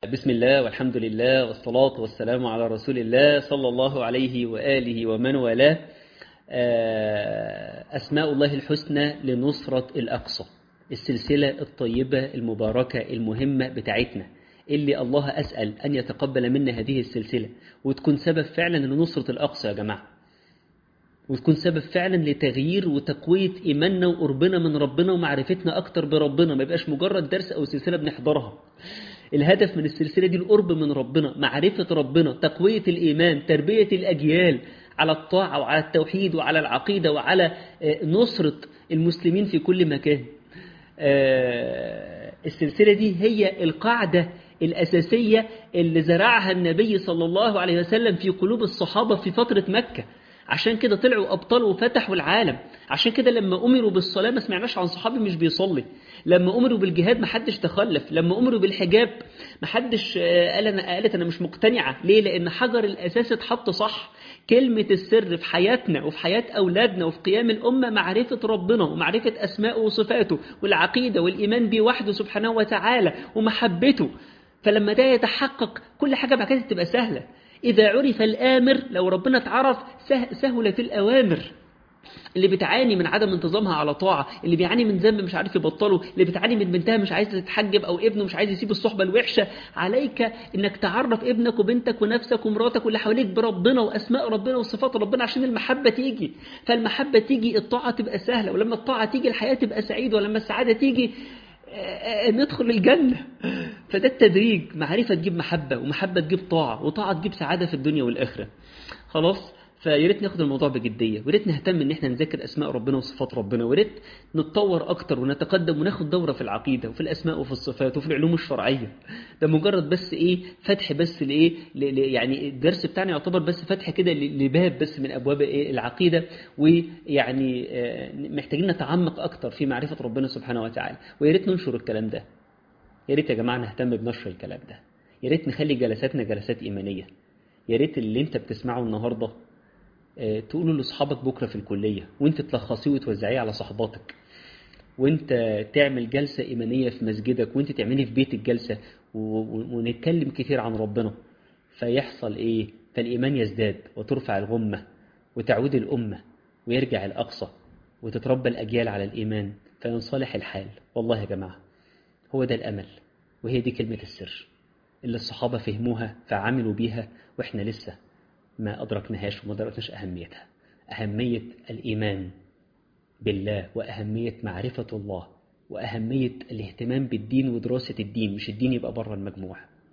بسم الله والحمد لله والصلاة والسلام على رسول الله صلى الله عليه وآله ومن والاه أسماء الله الحسنى لنصرة الأقصى السلسلة الطيبة المباركة المهمة بتاعتنا اللي الله أسأل أن يتقبل منا هذه السلسلة وتكون سبب فعلا لنصرة الأقصى يا جماعة وتكون سبب فعلا لتغيير وتقوية إيماننا وقربنا من ربنا ومعرفتنا أكتر بربنا ما يبقاش مجرد درس أو سلسلة بنحضرها الهدف من السلسلة دي القرب من ربنا معرفة ربنا تقوية الإيمان تربية الأجيال على الطاعة وعلى التوحيد وعلى العقيدة وعلى نصرة المسلمين في كل مكان السلسلة دي هي القاعدة الأساسية اللي زرعها النبي صلى الله عليه وسلم في قلوب الصحابة في فترة مكة عشان كده طلعوا أبطال وفتحوا العالم عشان كده لما أمروا بالصلاة ما سمعناش عن صحابي مش بيصلي لما أمروا بالجهاد ما حدش تخلف لما أمروا بالحجاب ما حدش قال أنا قالت أنا مش مقتنعة ليه لأن حجر الأساس اتحط صح كلمة السر في حياتنا وفي حياة أولادنا وفي قيام الأمة معرفة ربنا ومعرفة أسماءه وصفاته والعقيدة والإيمان به وحده سبحانه وتعالى ومحبته فلما ده يتحقق كل حاجة بعد كده تبقى سهلة إذا عرف الآمر لو ربنا اتعرف سه سهلت الأوامر اللي بتعاني من عدم انتظامها على طاعة اللي بيعاني من ذنب مش عارف يبطله اللي بتعاني من بنتها مش عايزة تتحجب أو ابنه مش عايز يسيب الصحبة الوحشة عليك إنك تعرف ابنك وبنتك ونفسك ومراتك واللي حواليك بربنا وأسماء ربنا وصفات ربنا عشان المحبة تيجي فالمحبة تيجي الطاعة تبقى سهلة ولما الطاعة تيجي الحياة تبقى سعيدة ولما السعادة تيجي ندخل الجنة فده التدريج معرفة تجيب محبة ومحبة تجيب طاعة وطاعة تجيب سعادة في الدنيا والآخرة خلاص فيا ريت ناخد الموضوع بجديه ويا ريت نهتم ان احنا نذاكر اسماء ربنا وصفات ربنا ويا ريت نتطور اكتر ونتقدم وناخد دوره في العقيده وفي الاسماء وفي الصفات وفي العلوم الشرعيه ده مجرد بس ايه فتح بس لايه يعني الدرس بتاعنا يعتبر بس فتح كده لباب بس من ابواب إيه العقيده ويعني محتاجين نتعمق اكتر في معرفه ربنا سبحانه وتعالى ويا ريت ننشر الكلام ده يا ريت يا جماعه نهتم بنشر الكلام ده يا ريت نخلي جلساتنا جلسات ايمانيه يا ريت اللي انت بتسمعه النهارده تقوله لاصحابك بكره في الكليه وانت تلخصيه وتوزعيه على صحباتك وانت تعمل جلسه ايمانيه في مسجدك وانت تعملي في بيتك جلسه ونتكلم كتير عن ربنا فيحصل ايه فالايمان يزداد وترفع الغمه وتعود الامه ويرجع الاقصى وتتربى الاجيال على الايمان فينصلح الحال والله يا جماعه هو ده الامل وهي دي كلمه السر اللي الصحابه فهموها فعملوا بيها واحنا لسه ما أدركناهاش وما أدركناش أهميتها أهمية الإيمان بالله وأهمية معرفة الله وأهمية الاهتمام بالدين ودراسة الدين مش الدين يبقى بره المجموع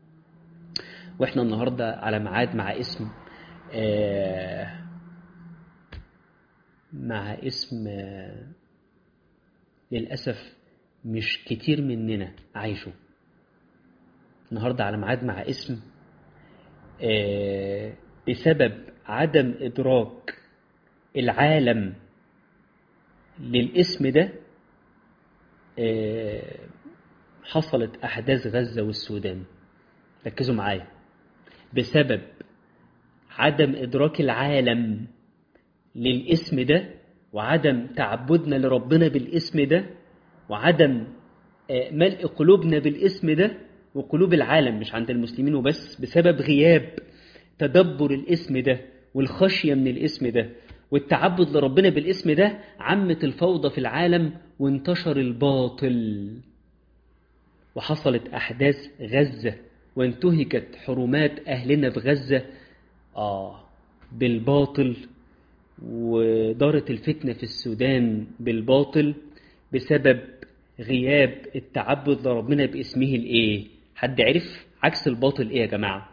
وإحنا النهاردة على ميعاد مع اسم آه مع اسم آه للأسف مش كتير مننا عايشه النهاردة على ميعاد مع اسم آه بسبب عدم إدراك العالم للاسم ده حصلت أحداث غزة والسودان ركزوا معايا بسبب عدم إدراك العالم للاسم ده وعدم تعبدنا لربنا بالاسم ده وعدم ملء قلوبنا بالاسم ده وقلوب العالم مش عند المسلمين وبس بسبب غياب تدبر الاسم ده والخشية من الاسم ده والتعبد لربنا بالاسم ده عمت الفوضى في العالم وانتشر الباطل وحصلت أحداث غزة وانتهكت حرمات أهلنا في غزة آه بالباطل ودارت الفتنة في السودان بالباطل بسبب غياب التعبد لربنا باسمه الايه حد عرف عكس الباطل ايه يا جماعه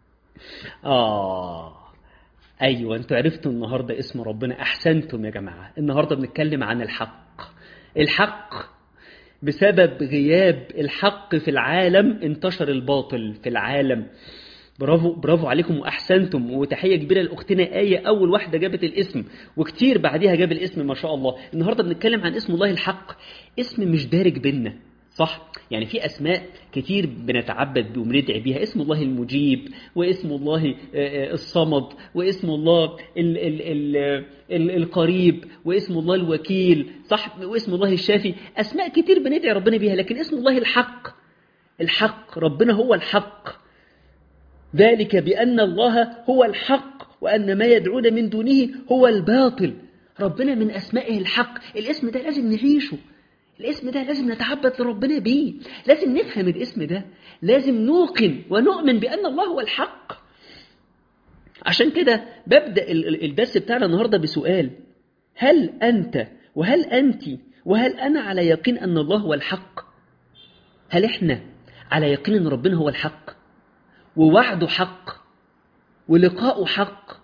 آه أيوة أنتوا عرفتوا النهاردة اسم ربنا أحسنتم يا جماعة النهاردة بنتكلم عن الحق الحق بسبب غياب الحق في العالم انتشر الباطل في العالم برافو برافو عليكم واحسنتم وتحيه كبيره لاختنا ايه اول واحده جابت الاسم وكتير بعديها جاب الاسم ما شاء الله النهارده بنتكلم عن اسم الله الحق اسم مش دارج بينا صح يعني في اسماء كتير بنتعبد وبندعي بيها اسم الله المجيب واسم الله الصمد واسم الله ال ال ال ال القريب واسم الله الوكيل صح واسم الله الشافي اسماء كتير بندعي ربنا بيها لكن اسم الله الحق الحق ربنا هو الحق ذلك بأن الله هو الحق وأن ما يدعون من دونه هو الباطل ربنا من أسمائه الحق الاسم ده لازم نعيشه الاسم ده لازم نتعبد لربنا بيه لازم نفهم الاسم ده لازم نوقن ونؤمن بأن الله هو الحق عشان كده ببدأ الدرس بتاعنا النهاردة بسؤال هل أنت وهل أنت وهل أنا على يقين أن الله هو الحق هل إحنا على يقين أن ربنا هو الحق ووعده حق ولقاؤه حق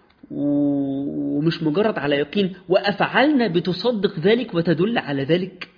ومش مجرد على يقين وأفعالنا بتصدق ذلك وتدل على ذلك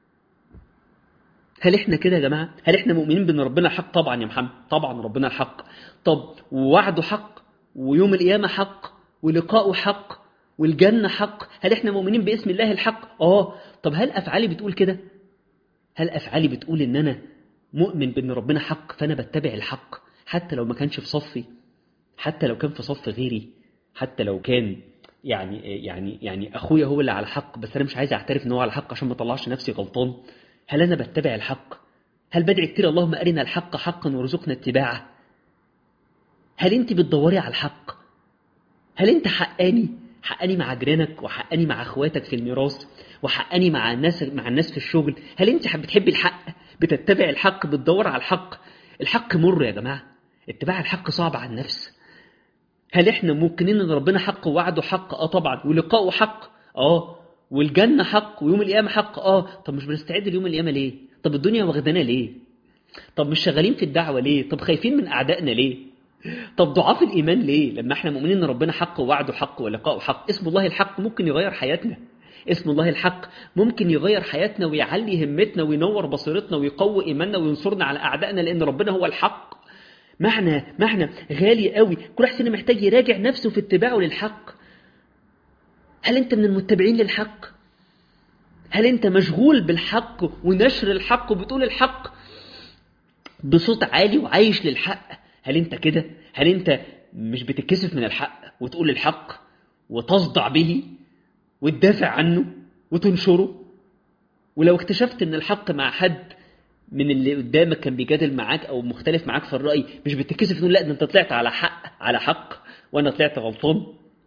هل احنا كده يا جماعة هل احنا مؤمنين بان ربنا حق طبعا يا محمد طبعا ربنا حق طب ووعده حق ويوم القيامة حق ولقاؤه حق والجنة حق هل احنا مؤمنين باسم الله الحق اه طب هل افعالي بتقول كده هل افعالي بتقول ان انا مؤمن بان ربنا حق فانا بتبع الحق حتى لو ما كانش في صفي حتى لو كان في صف غيري حتى لو كان يعني يعني يعني اخويا هو اللي على حق بس انا مش عايز اعترف ان هو على حق عشان ما اطلعش نفسي غلطان هل انا بتبع الحق هل بدعي كتير اللهم ارنا الحق حقا وارزقنا اتباعه هل انت بتدوري على الحق هل انت حقاني حقاني مع جيرانك وحقاني مع اخواتك في الميراث وحقاني مع الناس مع الناس في الشغل هل انت بتحبي الحق بتتبع الحق بتدور على الحق الحق مر يا جماعه اتباع الحق صعب على النفس هل احنا ممكنين ان ربنا حق ووعده حق اه طبعا ولقاؤه حق اه والجنه حق ويوم القيامه حق اه طب مش بنستعد ليوم القيامه ليه طب الدنيا واخدانا ليه طب مش شغالين في الدعوه ليه طب خايفين من اعدائنا ليه طب ضعاف الايمان ليه لما احنا مؤمنين ان ربنا حق ووعده حق ولقاؤه حق اسم الله الحق ممكن يغير حياتنا اسم الله الحق ممكن يغير حياتنا ويعلي همتنا وينور بصيرتنا ويقوي ايماننا وينصرنا على اعدائنا لان ربنا هو الحق معنى معنى غالي قوي كل واحد فينا محتاج يراجع نفسه في اتباعه للحق هل انت من المتبعين للحق هل انت مشغول بالحق ونشر الحق وبتقول الحق بصوت عالي وعايش للحق هل انت كده هل انت مش بتتكسف من الحق وتقول الحق وتصدع به وتدافع عنه وتنشره ولو اكتشفت ان الحق مع حد من اللي قدامك كان بيجادل معاك او مختلف معاك في الراي مش بتتكسف تقول لا ده انت طلعت على حق على حق وانا طلعت غلطان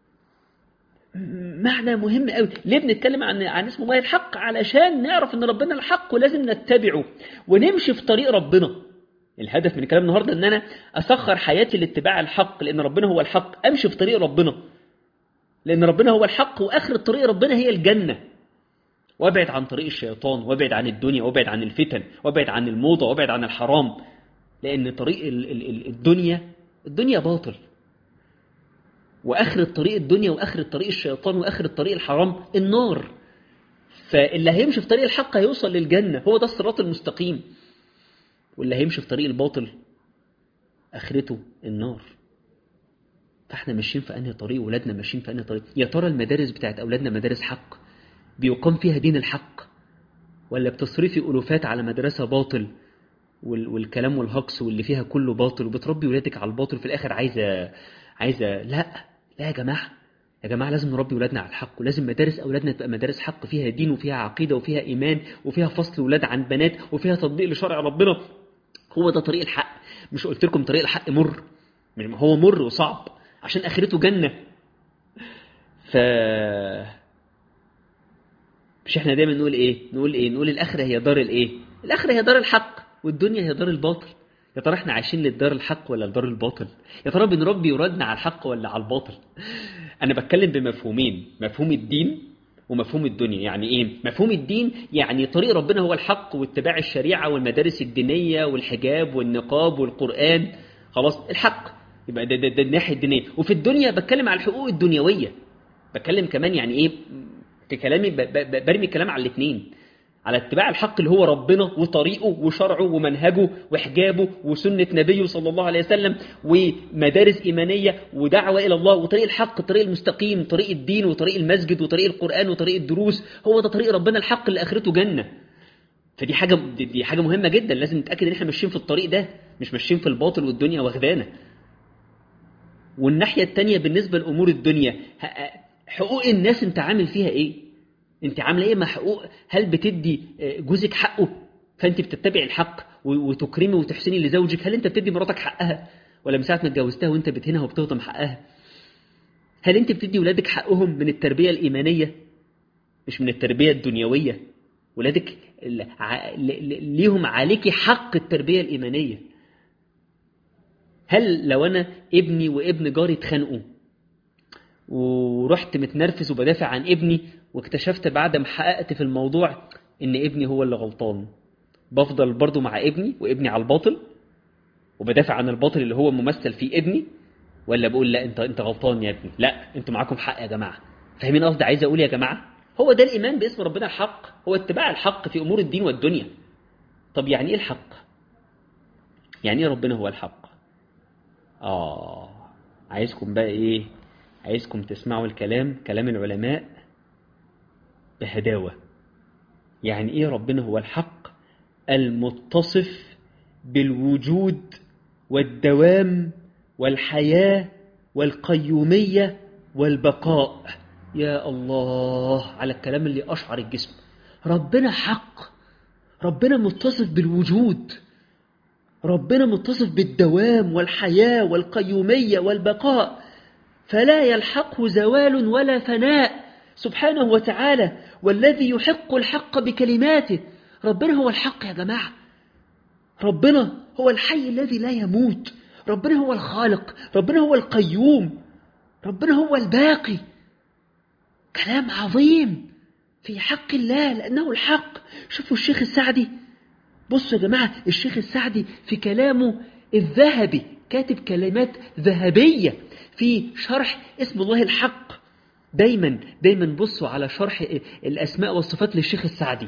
معنى مهم قوي ليه بنتكلم عن عن اسم الله الحق علشان نعرف ان ربنا الحق ولازم نتبعه ونمشي في طريق ربنا الهدف من الكلام النهارده ان انا اسخر حياتي لاتباع الحق لان ربنا هو الحق امشي في طريق ربنا لان ربنا هو الحق واخر الطريق ربنا هي الجنه وابعد عن طريق الشيطان وابعد عن الدنيا وابعد عن الفتن وابعد عن الموضه وابعد عن الحرام لان طريق الدنيا الدنيا باطل واخر الطريق الدنيا واخر الطريق الشيطان واخر الطريق الحرام النار فاللي هيمشي في طريق الحق هيوصل للجنه هو ده الصراط المستقيم واللي هيمشي في طريق الباطل اخرته النار فاحنا ماشيين في انهي طريق ولادنا ماشيين في انهي طريق يا ترى المدارس بتاعت اولادنا مدارس حق بيقام فيها دين الحق ولا بتصرفي الوفات على مدرسه باطل والكلام والهقص واللي فيها كله باطل وبتربي ولادك على الباطل في الاخر عايزه عايزه لا لا يا جماعه يا جماعه لازم نربي ولادنا على الحق ولازم مدارس اولادنا تبقى مدارس حق فيها دين وفيها عقيده وفيها ايمان وفيها فصل ولاد عن بنات وفيها تطبيق لشرع ربنا هو ده طريق الحق مش قلت لكم طريق الحق مر هو مر وصعب عشان اخرته جنه ف مش احنا دايما نقول ايه نقول ايه نقول الاخره هي دار الايه الاخره هي دار الحق والدنيا هي دار الباطل يا ترى احنا عايشين للدار الحق ولا لدار الباطل يا ترى بنربي ولادنا على الحق ولا على الباطل انا بتكلم بمفهومين مفهوم الدين ومفهوم الدنيا يعني ايه مفهوم الدين يعني طريق ربنا هو الحق واتباع الشريعه والمدارس الدينيه والحجاب والنقاب والقران خلاص الحق يبقى ده, ده, ده الناحيه الدينيه وفي الدنيا بتكلم على الحقوق الدنيويه بتكلم كمان يعني ايه في كلامي برمي الكلام على الاثنين على اتباع الحق اللي هو ربنا وطريقه وشرعه ومنهجه وحجابه وسنة نبيه صلى الله عليه وسلم ومدارس إيمانية ودعوة إلى الله وطريق الحق الطريق المستقيم طريق الدين وطريق المسجد وطريق القرآن وطريق الدروس هو ده طريق ربنا الحق اللي آخرته جنة فدي حاجة دي حاجة مهمة جدا لازم نتأكد إن إحنا ماشيين في الطريق ده مش ماشيين في الباطل والدنيا واخدانا والناحية التانية بالنسبة لأمور الدنيا حقوق الناس أنت عامل فيها إيه؟ انت عامله ايه مع حقوق هل بتدي جوزك حقه فأنت بتتبع الحق وتكرمي وتحسني لزوجك هل أنت بتدي مراتك حقها ولا من ساعة ما اتجوزتها وأنت بتهنها وبتهضم حقها هل أنت بتدي ولادك حقهم من التربية الإيمانية مش من التربية الدنيوية ولادك ليهم عليك حق التربية الإيمانية هل لو أنا ابني وابن جاري اتخانقوا ورحت متنرفز وبدافع عن ابني واكتشفت بعد ما حققت في الموضوع ان ابني هو اللي غلطان بفضل برضو مع ابني وابني على الباطل وبدافع عن الباطل اللي هو ممثل فيه ابني ولا بقول لا انت انت غلطان يا ابني لا انتوا معاكم حق يا جماعه فاهمين قصدي عايز اقول يا جماعه هو ده الايمان باسم ربنا الحق هو اتباع الحق في امور الدين والدنيا طب يعني ايه الحق يعني ايه ربنا هو الحق اه عايزكم بقى ايه عايزكم تسمعوا الكلام كلام العلماء بهداوة يعني ايه ربنا هو الحق المتصف بالوجود والدوام والحياة والقيومية والبقاء يا الله على الكلام اللي أشعر الجسم ربنا حق ربنا متصف بالوجود ربنا متصف بالدوام والحياة والقيومية والبقاء فلا يلحقه زوال ولا فناء سبحانه وتعالى والذي يحق الحق بكلماته ربنا هو الحق يا جماعة ربنا هو الحي الذي لا يموت ربنا هو الخالق ربنا هو القيوم ربنا هو الباقي كلام عظيم في حق الله لأنه الحق شوفوا الشيخ السعدي بصوا يا جماعة الشيخ السعدي في كلامه الذهبي كاتب كلمات ذهبية في شرح اسم الله الحق دايما دايما بصوا على شرح الأسماء والصفات للشيخ السعدي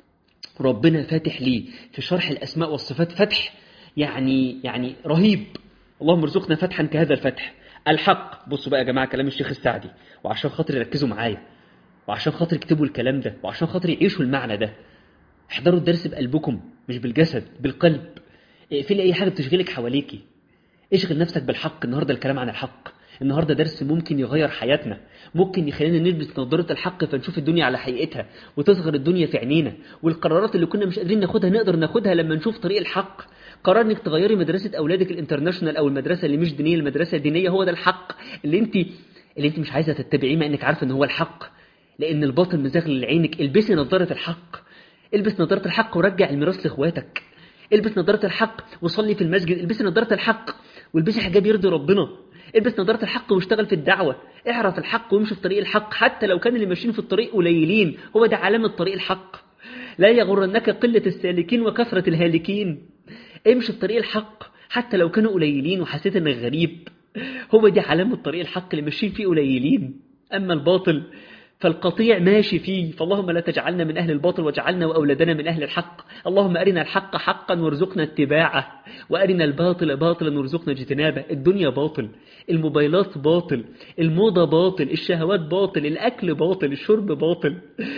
ربنا فاتح ليه في شرح الأسماء والصفات فتح يعني يعني رهيب اللهم ارزقنا فتحا كهذا الفتح الحق بصوا بقى يا جماعة كلام الشيخ السعدي وعشان خاطر يركزوا معايا وعشان خاطر يكتبوا الكلام ده وعشان خاطر يعيشوا المعنى ده احضروا الدرس بقلبكم مش بالجسد بالقلب اقفلي اي حاجه بتشغلك حواليكي اشغل نفسك بالحق النهارده الكلام عن الحق النهارده درس ممكن يغير حياتنا ممكن يخلينا نلبس نظاره الحق فنشوف الدنيا على حقيقتها وتصغر الدنيا في عينينا والقرارات اللي كنا مش قادرين ناخدها نقدر ناخدها لما نشوف طريق الحق قرار انك تغيري مدرسه اولادك الانترناشونال او المدرسه اللي مش دينيه المدرسه الدينيه هو ده الحق اللي انت اللي انت مش عايزه تتبعيه مع انك عارفه ان هو الحق لان الباطل مزغلل لعينك البسي نظاره الحق البس نظاره الحق ورجع الميراث لاخواتك البس نظاره الحق وصلي في المسجد البسي نظاره الحق والبسي حجاب يرضي ربنا البس نظاره الحق واشتغل في الدعوه اعرف الحق وامشي في طريق الحق حتى لو كان اللي ماشيين في الطريق قليلين هو ده علامه طريق الحق لا يغرنك قله السالكين وكثره الهالكين امشي في طريق الحق حتى لو كانوا قليلين وحسيت انك غريب هو دي علامه طريق الحق اللي ماشيين فيه قليلين اما الباطل فالقطيع ماشي فيه فاللهم لا تجعلنا من أهل الباطل واجعلنا وأولادنا من أهل الحق اللهم أرنا الحق حقا وارزقنا اتباعه وأرنا الباطل باطلا وارزقنا اجتنابه الدنيا باطل الموبايلات باطل الموضة باطل الشهوات باطل الأكل باطل الشرب باطل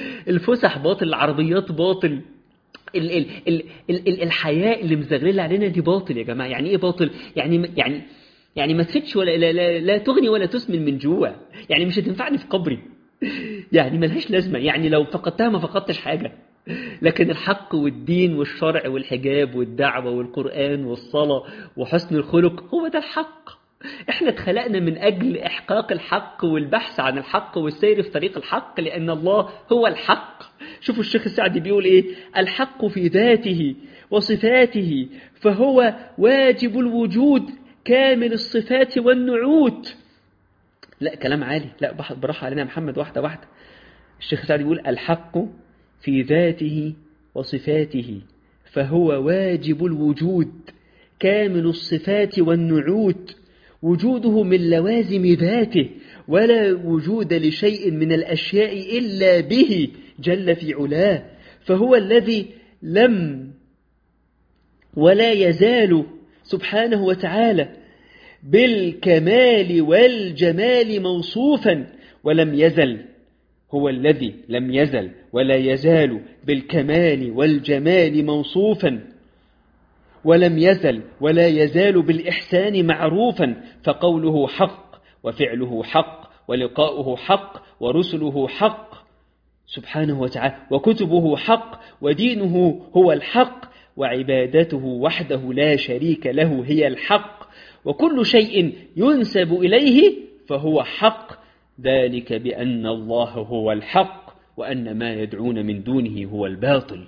الفسح باطل العربيات باطل ال ال ال ال ال الحياة اللي مزغللة علينا دي باطل يا جماعة يعني إيه باطل يعني يعني يعني ما تفيدش ولا لا, لا, لا تغني ولا تسمن من جوع يعني مش هتنفعني في قبري يعني ملهاش لازمة يعني لو فقدتها ما فقدتش حاجة لكن الحق والدين والشرع والحجاب والدعوة والقرآن والصلاة وحسن الخلق هو ده الحق احنا اتخلقنا من أجل إحقاق الحق والبحث عن الحق والسير في طريق الحق لأن الله هو الحق شوفوا الشيخ السعدي بيقول إيه الحق في ذاته وصفاته فهو واجب الوجود كامل الصفات والنعوت لا كلام عالي لا براحة علينا يا محمد واحدة واحدة الشيخ سعد يقول الحق في ذاته وصفاته فهو واجب الوجود كامل الصفات والنعوت وجوده من لوازم ذاته ولا وجود لشيء من الأشياء إلا به جل في علاه فهو الذي لم ولا يزال سبحانه وتعالى بالكمال والجمال موصوفا ولم يزل هو الذي لم يزل ولا يزال بالكمال والجمال موصوفا ولم يزل ولا يزال بالإحسان معروفا فقوله حق وفعله حق ولقاؤه حق ورسله حق سبحانه وتعالى وكتبه حق ودينه هو الحق وعبادته وحده لا شريك له هي الحق وكل شيء ينسب إليه فهو حق ذلك بأن الله هو الحق وأن ما يدعون من دونه هو الباطل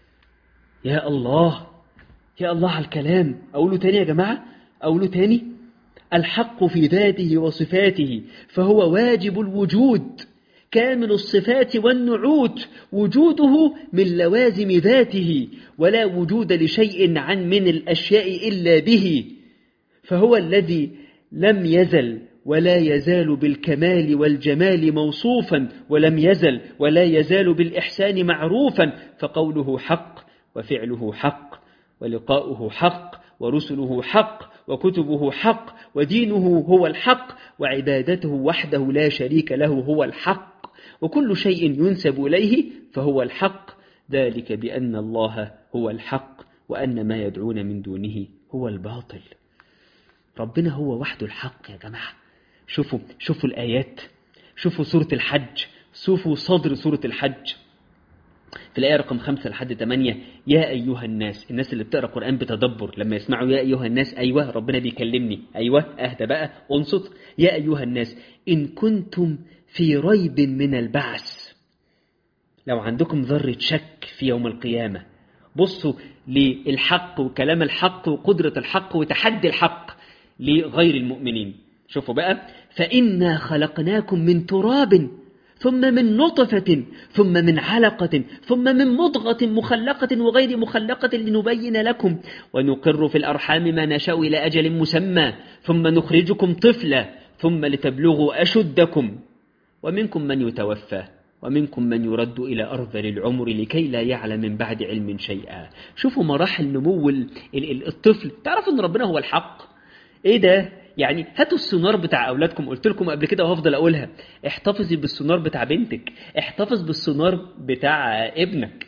يا الله يا الله على الكلام أقوله تاني يا جماعة أقوله تاني الحق في ذاته وصفاته فهو واجب الوجود كامل الصفات والنعوت وجوده من لوازم ذاته ولا وجود لشيء عن من الأشياء إلا به فهو الذي لم يزل ولا يزال بالكمال والجمال موصوفا ولم يزل ولا يزال بالإحسان معروفا فقوله حق وفعله حق ولقاؤه حق ورسله حق وكتبه حق ودينه هو الحق وعبادته وحده لا شريك له هو الحق وكل شيء ينسب إليه فهو الحق ذلك بأن الله هو الحق وأن ما يدعون من دونه هو الباطل ربنا هو وحده الحق يا جماعة شوفوا شوفوا الآيات شوفوا سورة الحج شوفوا صدر سورة الحج في الآية رقم خمسة لحد ثمانية يا أيها الناس الناس اللي بتقرأ قرآن بتدبر لما يسمعوا يا أيها الناس أيوة ربنا بيكلمني أيوة أهدى بقى أنصت يا أيها الناس إن كنتم في ريب من البعث لو عندكم ذرة شك في يوم القيامة بصوا للحق وكلام الحق وقدرة الحق وتحدي الحق لغير المؤمنين شوفوا بقى فإنا خلقناكم من تراب ثم من نطفة ثم من علقة ثم من مضغة مخلقة وغير مخلقة لنبين لكم ونقر في الأرحام ما نشاء إلى أجل مسمى ثم نخرجكم طفلا ثم لتبلغوا أشدكم ومنكم من يتوفى ومنكم من يرد إلى أرذل العمر لكي لا يعلم من بعد علم شيئا شوفوا مراحل نمو الطفل تعرف أن ربنا هو الحق إيه ده يعني هاتوا السونار بتاع أولادكم قلت لكم قبل كده وهفضل أقولها احتفظي بالسونار بتاع بنتك احتفظ بالسونار بتاع ابنك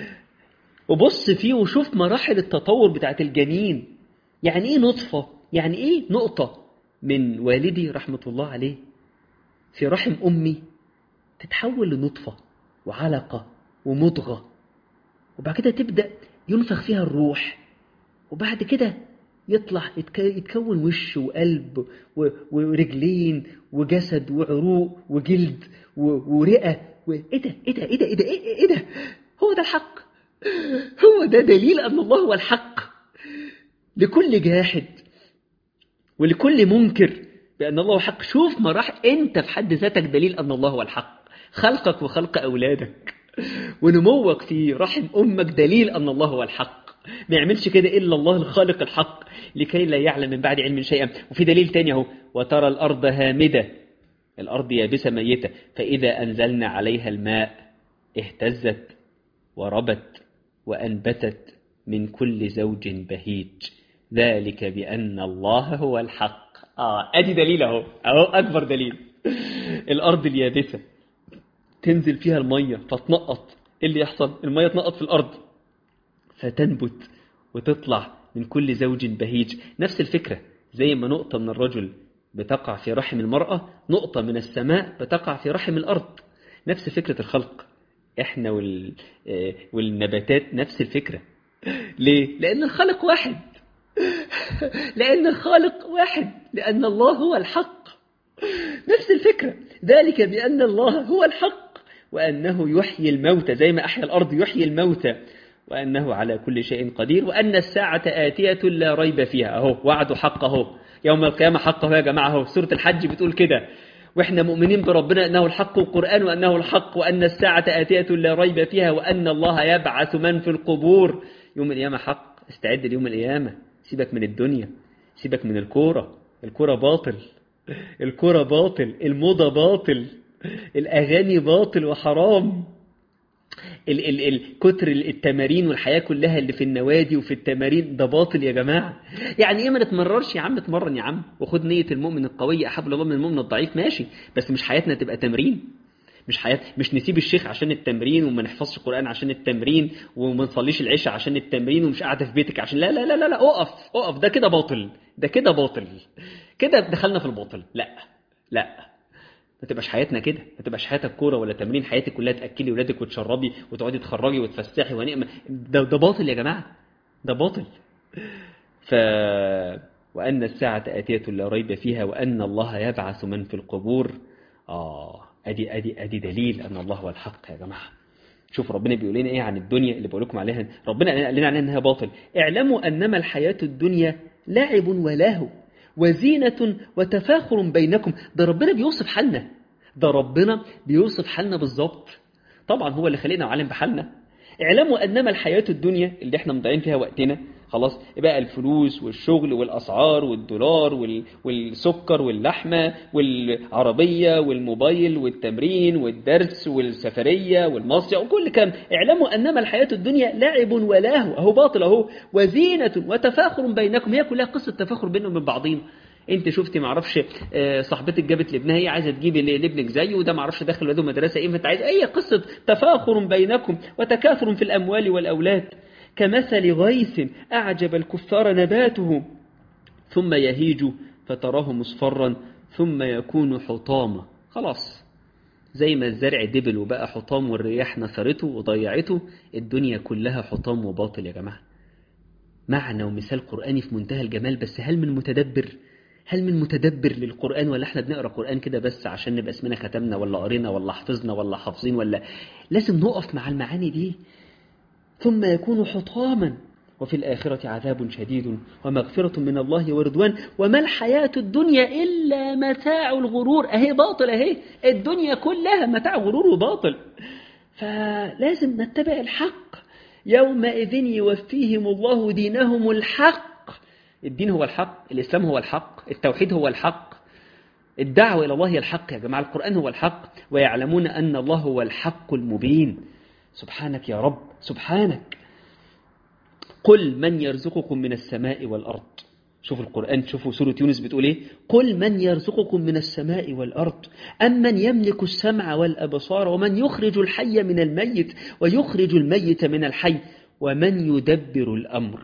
وبص فيه وشوف مراحل التطور بتاعت الجنين يعني ايه نطفة يعني ايه نقطة من والدي رحمة الله عليه في رحم أمي تتحول لنطفة وعلقة ومضغة وبعد كده تبدأ ينفخ فيها الروح وبعد كده يطلع يتكون وش وقلب ورجلين وجسد وعروق وجلد ورئة ايه ده ايه ده ايه ده ايه ده ايه ده هو ده الحق هو ده دليل ان الله هو الحق لكل جاحد ولكل منكر بان الله هو حق شوف مراحل انت في حد ذاتك دليل ان الله هو الحق خلقك وخلق اولادك ونموك في رحم امك دليل ان الله هو الحق ما يعملش كده إلا الله الخالق الحق لكي لا يعلم من بعد علم شيئا وفي دليل تاني اهو وترى الأرض هامدة الأرض يابسة ميتة فإذا أنزلنا عليها الماء اهتزت وربت وأنبتت من كل زوج بهيج ذلك بأن الله هو الحق آه أدي دليل أهو أهو أكبر دليل الأرض اليابسة تنزل فيها المية فتنقط إيه اللي يحصل المية تنقط في الأرض فتنبت وتطلع من كل زوج بهيج نفس الفكرة زي ما نقطة من الرجل بتقع في رحم المرأة نقطة من السماء بتقع في رحم الأرض نفس فكرة الخلق احنا وال... والنباتات نفس الفكرة ليه؟ لأن الخالق واحد لأن الخالق واحد لأن الله هو الحق نفس الفكرة ذلك بأن الله هو الحق وأنه يحيي الموتى زي ما أحيا الأرض يحيي الموتى وأنه على كل شيء قدير وأن الساعة آتية لا ريب فيها أهو وعد حق أهو يوم القيامة حق أهو يا جماعة أهو سورة الحج بتقول كده وإحنا مؤمنين بربنا أنه الحق والقرآن وأنه الحق وأن الساعة آتية لا ريب فيها وأن الله يبعث من في القبور يوم القيامة حق استعد ليوم القيامة سيبك من الدنيا سيبك من الكورة الكورة باطل الكورة باطل الموضة باطل الأغاني باطل وحرام ال ال ال كتر التمارين والحياة كلها اللي في النوادي وفي التمارين ده باطل يا جماعة يعني ايه ما نتمررش يا عم اتمرن يا عم وخد نية المؤمن القوي أحب الله من المؤمن الضعيف ماشي بس مش حياتنا تبقى تمرين مش حياة مش نسيب الشيخ عشان التمرين وما نحفظش القرآن عشان التمرين وما نصليش العشاء عشان التمرين ومش قاعدة في بيتك عشان لا لا لا لا, لا اقف اقف ده كده باطل ده كده باطل كده دخلنا في الباطل لا لا ما تبقاش حياتنا كده ما تبقاش حياتك كوره ولا تمرين حياتك كلها تاكلي ولادك وتشربي وتقعدي تخرجي وتفسحي ونعمه ده, ده باطل يا جماعه ده باطل ف وان الساعه اتيه لا ريب فيها وان الله يبعث من في القبور اه ادي ادي ادي دليل ان الله هو الحق يا جماعه شوف ربنا بيقول لنا ايه عن الدنيا اللي بقول لكم عليها ربنا قال لنا عليها انها باطل اعلموا انما الحياه الدنيا لعب ولهو وزينة وتفاخر بينكم ده ربنا بيوصف حالنا ده ربنا بيوصف حالنا بالظبط طبعا هو اللي خلقنا وعالم بحالنا اعلموا انما الحياة الدنيا اللي احنا مضيعين فيها وقتنا خلاص بقى الفلوس والشغل والاسعار والدولار وال... والسكر واللحمه والعربيه والموبايل والتمرين والدرس والسفريه والمصيع وكل كلام اعلموا انما الحياه الدنيا لعب ولهو اهو باطل اهو وزينه وتفاخر بينكم هي كلها قصه تفاخر بينهم من بعضين انت شفتي ما اعرفش صاحبتك جابت لابنها هي عايزه تجيب لابنك زيه وده ما اعرفش داخل ولاده مدرسه ايه فانت عايز اي قصه تفاخر بينكم وتكاثر في الاموال والاولاد كمثل غيث أعجب الكفار نباته ثم يهيج فتراه مصفرا ثم يكون حطاما خلاص زي ما الزرع دبل وبقى حطام والرياح نثرته وضيعته الدنيا كلها حطام وباطل يا جماعة معنى ومثال قرآني في منتهى الجمال بس هل من متدبر هل من متدبر للقرآن ولا احنا بنقرأ قرآن كده بس عشان نبقى اسمنا ختمنا ولا قرينا ولا حفظنا ولا حافظين ولا لازم نقف مع المعاني دي ثم يكون حطاما وفي الآخرة عذاب شديد ومغفرة من الله ورضوان وما الحياة الدنيا إلا متاع الغرور أهي باطل أهي الدنيا كلها متاع غرور وباطل فلازم نتبع الحق يومئذ يوفيهم الله دينهم الحق الدين هو الحق الإسلام هو الحق التوحيد هو الحق الدعوة إلى الله هي الحق يا جماعة القرآن هو الحق ويعلمون أن الله هو الحق المبين سبحانك يا رب سبحانك قل من يرزقكم من السماء والأرض شوفوا القرآن شوفوا سورة يونس بتقول إيه قل من يرزقكم من السماء والأرض أم من يملك السمع والأبصار ومن يخرج الحي من الميت ويخرج الميت من الحي ومن يدبر الأمر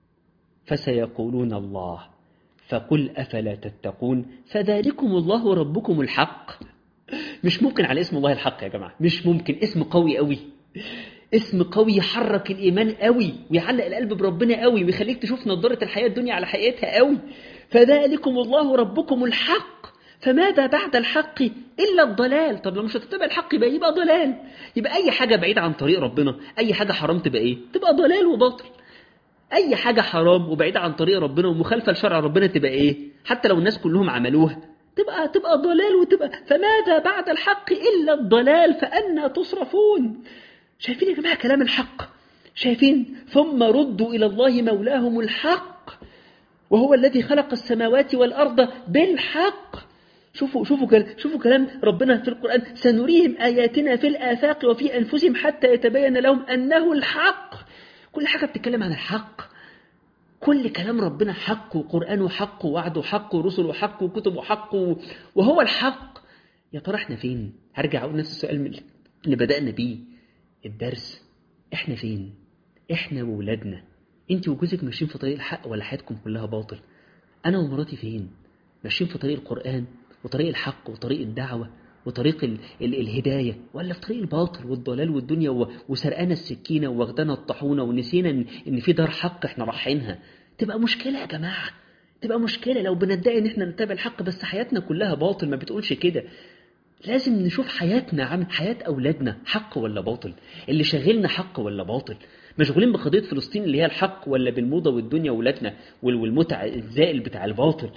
فسيقولون الله فقل أفلا تتقون فذلكم الله ربكم الحق مش ممكن على اسم الله الحق يا جماعة مش ممكن اسم قوي قوي اسم قوي يحرك الإيمان قوي ويعلق القلب بربنا قوي ويخليك تشوف نظارة الحياة الدنيا على حقيقتها قوي فذلكم الله ربكم الحق فماذا بعد الحق إلا الضلال طب لو مش هتتبع الحق يبقى يبقى ضلال يبقى أي حاجة بعيدة عن طريق ربنا أي حاجة حرام تبقى إيه تبقى ضلال وباطل أي حاجة حرام وبعيدة عن طريق ربنا ومخالفة لشرع ربنا تبقى إيه حتى لو الناس كلهم عملوها تبقى تبقى ضلال وتبقى فماذا بعد الحق إلا الضلال فأنا تصرفون شايفين يا جماعة كلام الحق شايفين ثم ردوا إلى الله مولاهم الحق وهو الذي خلق السماوات والأرض بالحق شوفوا شوفوا كلام شوفوا كلام ربنا في القرآن سنريهم آياتنا في الآفاق وفي أنفسهم حتى يتبين لهم أنه الحق كل حاجة بتتكلم عن الحق كل كلام ربنا حق وقرآنه حق ووعده حق ورسله حق وكتبه حق وهو الحق يا ترى احنا فين هرجع اقول نفس السؤال اللي بدأنا بيه الدرس احنا فين احنا وولادنا انت وجوزك ماشيين في طريق الحق ولا حياتكم كلها باطل انا ومراتي فين ماشيين في طريق القرآن وطريق الحق وطريق الدعوة وطريق ال ال الهداية ولا في طريق الباطل والضلال والدنيا وسرقانا السكينة واخدانا الطحونة ونسينا إن, إن في دار حق إحنا رايحينها تبقى مشكلة يا جماعة تبقى مشكلة لو بندعي إن إحنا نتابع الحق بس حياتنا كلها باطل ما بتقولش كده لازم نشوف حياتنا عم حياة أولادنا حق ولا باطل اللي شاغلنا حق ولا باطل مشغولين بقضية فلسطين اللي هي الحق ولا بالموضة والدنيا وولادنا والمتع الزائل بتاع الباطل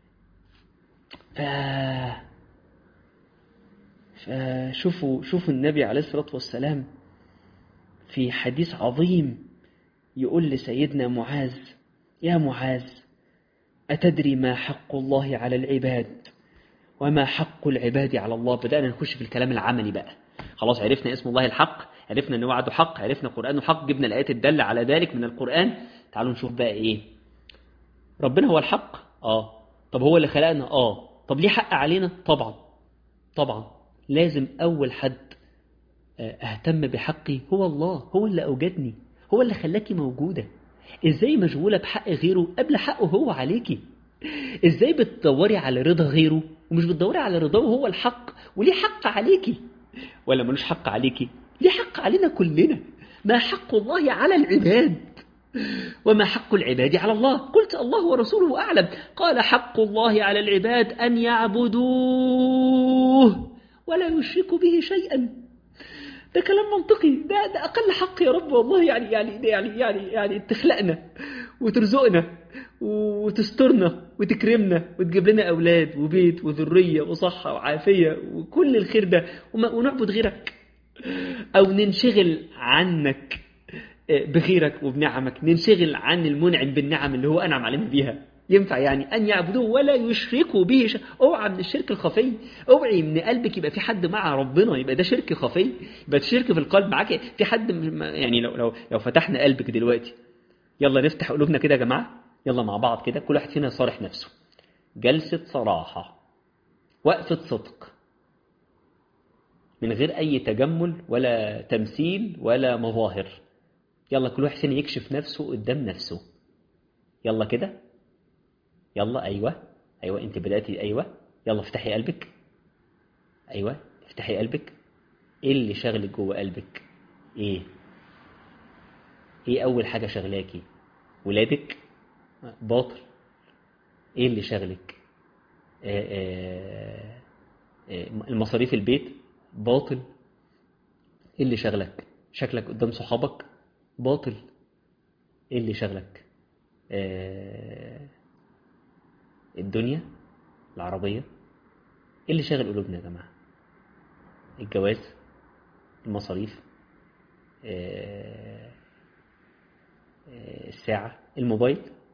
ف... فشوفوا شوفوا النبي عليه الصلاة والسلام في حديث عظيم يقول لسيدنا معاذ يا معاذ أتدري ما حق الله على العباد وما حق العباد على الله بدأنا نخش في الكلام العملي بقى خلاص عرفنا اسم الله الحق عرفنا ان وعده حق عرفنا قرآنه حق جبنا الآيات الدالة على ذلك من القرآن تعالوا نشوف بقى ايه ربنا هو الحق اه طب هو اللي خلقنا اه طب ليه حق علينا طبعا طبعا لازم أول حد أهتم بحقي هو الله هو اللي أوجدني هو اللي خلاكي موجودة إزاي مشغولة بحق غيره قبل حقه هو عليكي إزاي بتدوري على رضا غيره ومش بتدوري على رضاه وهو الحق وليه حق عليكي ولا ملوش حق عليكي ليه حق علينا كلنا ما حق الله على العباد وما حق العباد على الله قلت الله ورسوله أعلم قال حق الله على العباد أن يعبدوه ولا يشركوا به شيئا ده كلام منطقي ده, ده أقل حق يا رب والله يعني يعني يعني يعني يعني تخلقنا وترزقنا وتسترنا وتكرمنا وتجيب لنا أولاد وبيت وذرية وصحة وعافية وكل الخير ده ونعبد غيرك أو ننشغل عنك بخيرك وبنعمك ننشغل عن المنعم بالنعم اللي هو أنعم علينا بيها ينفع يعني أن يعبدوه ولا يشركوا به شيء اوعى من الشرك الخفي اوعي من قلبك يبقى في حد مع ربنا يبقى ده شرك خفي يبقى شرك في القلب معاك في حد يعني لو لو لو فتحنا قلبك دلوقتي يلا نفتح قلوبنا كده يا جماعة يلا مع بعض كده كل واحد فينا يصارح نفسه جلسة صراحة وقفة صدق من غير أي تجمل ولا تمثيل ولا مظاهر يلا كل واحد فينا يكشف نفسه قدام نفسه يلا كده يلا أيوة أيوة أنت بدأتي أيوة يلا افتحي قلبك أيوة افتحي قلبك إيه اللي شغلك جوه قلبك إيه إيه أول حاجة شغلاكي ولادك باطل إيه اللي شغلك آآ آآ المصاريف البيت باطل إيه اللي شغلك شكلك قدام صحابك باطل ايه اللي شغلك آه الدنيا العربية ايه اللي شغل قلوبنا يا جماعة الجواز المصاريف آه آه الساعة الموبايل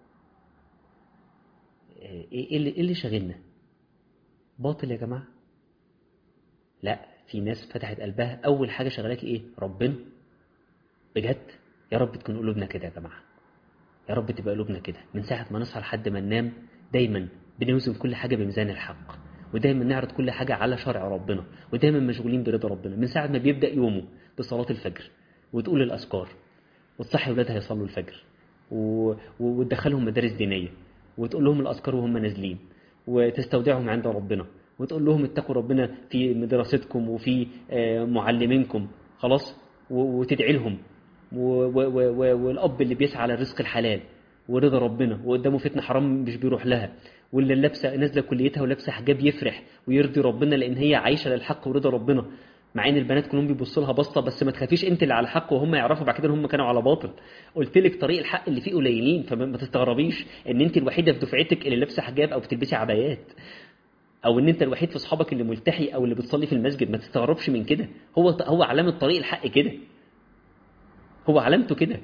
ايه اللي, إيه اللي شغلنا باطل يا جماعة لا في ناس فتحت قلبها اول حاجة شغلاكي ايه ربنا بجد يا رب تكون قلوبنا كده يا جماعة يا رب تبقى قلوبنا كده من ساعة ما نصحى لحد ما ننام دايما بنوزن كل حاجة بميزان الحق ودايما نعرض كل حاجة على شرع ربنا ودايما مشغولين برضا ربنا من ساعة ما بيبدأ يومه بصلاة الفجر وتقول الأذكار وتصحي ولادها يصلوا الفجر و... وتدخلهم مدارس دينية وتقول لهم الأذكار وهم نازلين وتستودعهم عند ربنا وتقول لهم اتقوا ربنا في دراستكم وفي معلمينكم خلاص وتدعي لهم والأب اللي بيسعى على الرزق الحلال ورضا ربنا وقدامه فتنة حرام مش بيروح لها واللي لابسه نازله كليتها ولابسه حجاب يفرح ويرضي ربنا لان هي عايشه للحق ورضا ربنا مع ان البنات كلهم بيبصوا لها بصه بس ما تخافيش انت اللي على حق وهم يعرفوا بعد كده ان هم كانوا على باطل قلت لك طريق الحق اللي فيه قليلين فما تستغربيش ان انت الوحيده في دفعتك اللي لابسه حجاب او بتلبسي عبايات او ان انت الوحيد في اصحابك اللي ملتحي او اللي بتصلي في المسجد ما تستغربش من كده هو هو علامه طريق الحق كده هو علامته كده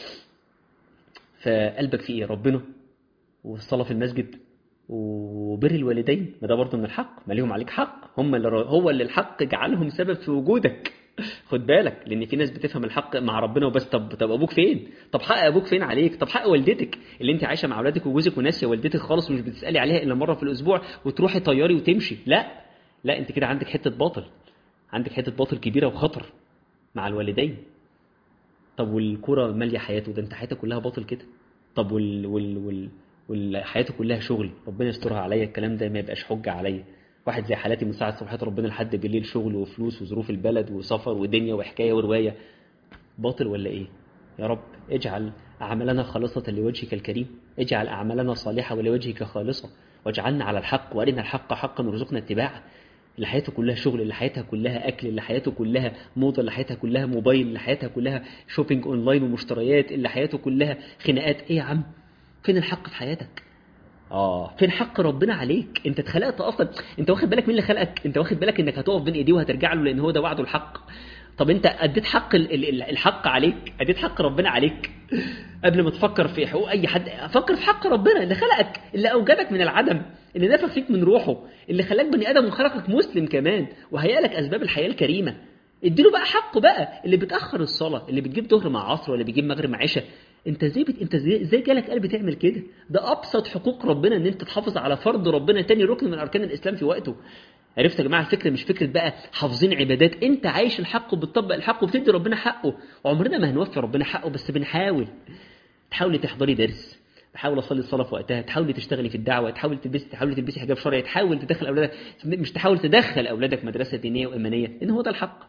فقلبك فيه ايه ربنا والصلاه في المسجد وبر الوالدين ما ده برضه من الحق ما ليهم عليك حق هم اللي هو اللي الحق جعلهم سبب في وجودك خد بالك لان في ناس بتفهم الحق مع ربنا وبس طب طب ابوك فين طب حق ابوك فين عليك طب حق والدتك اللي انت عايشه مع اولادك وجوزك وناسيه والدتك خالص ومش بتسالي عليها الا مره في الاسبوع وتروحي طياري وتمشي لا لا انت كده عندك حته باطل عندك حته باطل كبيره وخطر مع الوالدين طب والكرة ماليه حياته ده انت حياتك كلها باطل كده طب وال وال وال وحياته كلها شغل ربنا يسترها عليا الكلام ده ما يبقاش حجه عليا واحد زي حالاتي من ساعه صبحات ربنا لحد بالليل شغل وفلوس وظروف البلد وسفر ودنيا وحكايه وروايه باطل ولا ايه يا رب اجعل اعمالنا خالصه لوجهك الكريم اجعل اعمالنا صالحه ولوجهك خالصه واجعلنا على الحق وارنا الحق حقا وارزقنا اتباعه اللي حياته كلها شغل اللي حياتها كلها اكل اللي حياته كلها موضه اللي حياتها كلها موبايل اللي حياتها كلها شوبينج اونلاين ومشتريات اللي حياته كلها خناقات ايه يا عم فين الحق في حياتك اه فين حق ربنا عليك انت اتخلقت اصلا انت واخد بالك مين اللي خلقك انت واخد بالك انك هتقف بين ايديه وهترجع له لان هو ده وعده الحق طب انت اديت حق الحق عليك اديت حق ربنا عليك قبل ما تفكر في حقوق اي حد فكر في حق ربنا اللي خلقك اللي اوجدك من العدم اللي نفخ فيك من روحه اللي خلاك بني ادم وخلقك مسلم كمان وهيأ لك اسباب الحياه الكريمه اديله بقى حقه بقى اللي بتاخر الصلاه اللي بتجيب ظهر مع عصر ولا بيجيب مغرب مع عشاء انت ازاي بت... انت ازاي ازاي جالك قلب تعمل كده ده ابسط حقوق ربنا ان انت تحافظ على فرض ربنا تاني ركن من اركان الاسلام في وقته عرفت يا جماعه الفكره مش فكره بقى حافظين عبادات انت عايش الحق وبتطبق الحق وبتدي ربنا حقه عمرنا ما هنوفي ربنا حقه بس بنحاول تحاولي تحضري درس تحاول اصلي الصلاه في وقتها تحاولي تشتغلي في الدعوه تحاول تلبسي تحاولي تلبسي حجاب شرعي تحاول تدخل اولادك مش تحاول تدخل اولادك مدرسه دينيه وايمانيه لان هو ده الحق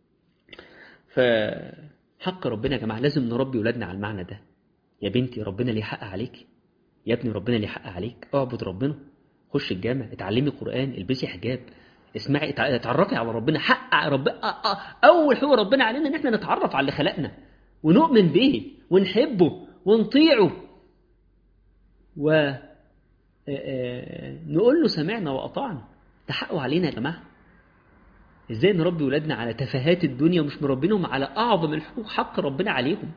فحق ربنا يا جماعه لازم نربي اولادنا على المعنى ده يا بنتي ربنا ليه حق عليك يا ابني ربنا ليه حق عليك اعبد ربنا خش الجامع اتعلمي قران البسي حجاب اسمعي اتعرفي على ربنا حق ربنا اول حقوق ربنا علينا ان احنا نتعرف على اللي خلقنا ونؤمن به ونحبه ونطيعه و نقول له سمعنا واطعنا ده حقه علينا يا جماعه ازاي نربي ولادنا على تفاهات الدنيا ومش مربينهم على اعظم الحقوق حق ربنا عليهم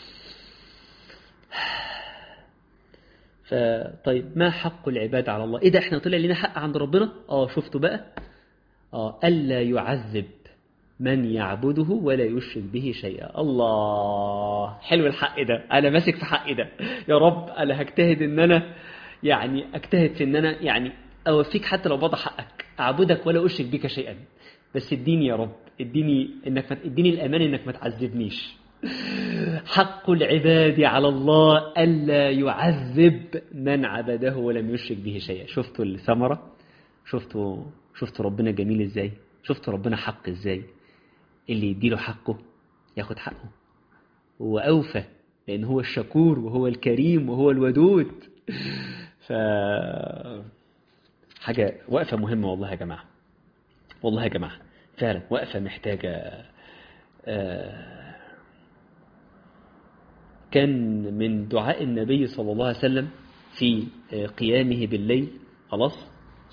فطيب ما حق العباد على الله ايه ده احنا طلع لنا حق عند ربنا اه شفتوا بقى اه الا يعذب من يعبده ولا يشرك به شيئا الله حلو الحق ده انا ماسك في حقي ده يا رب انا هجتهد ان انا يعني اجتهد في ان انا يعني اوفيك حتى لو بضع حقك اعبدك ولا اشرك بك شيئا بس اديني يا رب اديني انك اديني الامان انك ما تعذبنيش حق العباد على الله الا يعذب من عبده ولم يشرك به شيئا شفتوا الثمره شفتوا شفتوا ربنا جميل ازاي شفتوا ربنا حق ازاي اللي يديله حقه ياخد حقه هو أوفى لأن هو الشكور وهو الكريم وهو الودود ف حاجة وقفة مهمة والله يا جماعة والله يا جماعة فعلا وقفة محتاجة كان من دعاء النبي صلى الله عليه وسلم في قيامه بالليل خلاص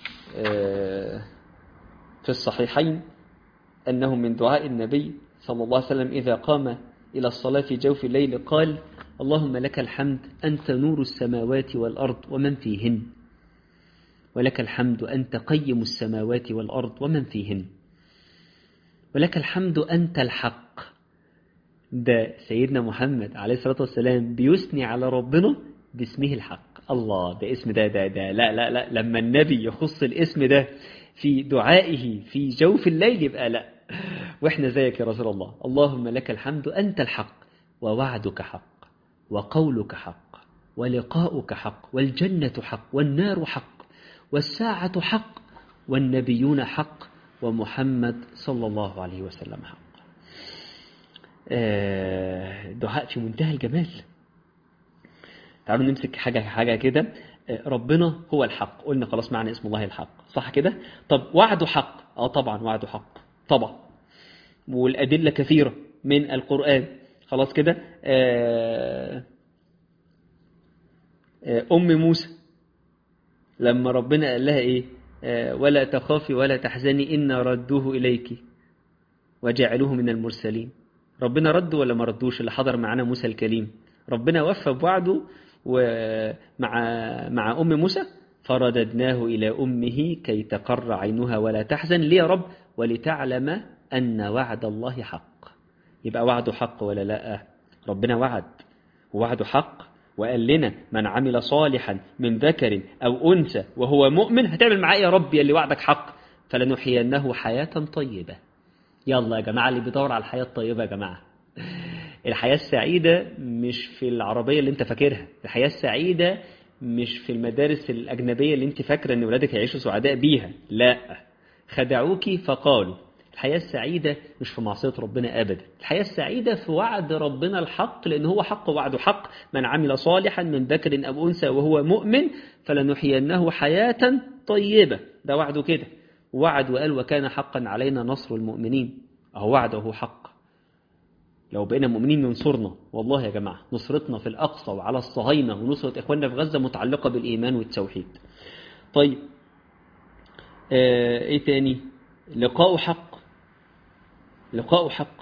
في الصحيحين أنه من دعاء النبي صلى الله عليه وسلم إذا قام إلى الصلاة في جوف الليل قال اللهم لك الحمد أنت نور السماوات والأرض ومن فيهن ولك الحمد أنت قيم السماوات والأرض ومن فيهن ولك الحمد أنت الحق ده سيدنا محمد عليه الصلاة والسلام بيثني على ربنا باسمه الحق الله ده اسم ده ده ده لا لا لا لما النبي يخص الاسم ده في دعائه في جوف الليل يبقى لا واحنا زيك يا رسول الله اللهم لك الحمد أنت الحق ووعدك حق وقولك حق ولقاؤك حق والجنة حق والنار حق والساعة حق والنبيون حق ومحمد صلى الله عليه وسلم حق دعاء في منتهى الجمال تعالوا نمسك حاجة حاجة كده ربنا هو الحق قلنا خلاص معنى اسم الله الحق صح كده طب وعده حق اه طبعا وعده حق طبعا والأدلة كثيرة من القرآن خلاص كده أم موسى لما ربنا قال لها إيه ولا تخافي ولا تحزني إن ردوه إليك وجعلوه من المرسلين ربنا رده ولا ما ردوش اللي حضر معنا موسى الكليم ربنا وفى بوعده ومع مع أم موسى فرددناه إلى أمه كي تقر عينها ولا تحزن ليه يا رب ولتعلم أن وعد الله حق يبقى وعده حق ولا لا ربنا وعد ووعده حق وقال لنا من عمل صالحا من ذكر أو أنثى وهو مؤمن هتعمل معاه يا رب اللي وعدك حق فلنحيينه حياة طيبة يلا يا جماعة اللي بيدور على الحياة الطيبة يا جماعة الحياة السعيدة مش في العربية اللي انت فاكرها الحياة السعيدة مش في المدارس الأجنبية اللي انت فاكرة ان ولادك هيعيشوا سعداء بيها لا خدعوك فقالوا الحياة السعيدة مش في معصية ربنا أبدا الحياة السعيدة في وعد ربنا الحق لأن هو حق وعده حق من عمل صالحا من ذكر أو أنثى وهو مؤمن فلنحيينه حياة طيبة ده وعده كده وعد وقال وكان حقا علينا نصر المؤمنين أهو وعده هو حق لو بقينا مؤمنين ينصرنا والله يا جماعة نصرتنا في الأقصى وعلى الصهاينة ونصرة إخواننا في غزة متعلقة بالإيمان والتوحيد طيب آه إيه تاني لقاء حق لقاء حق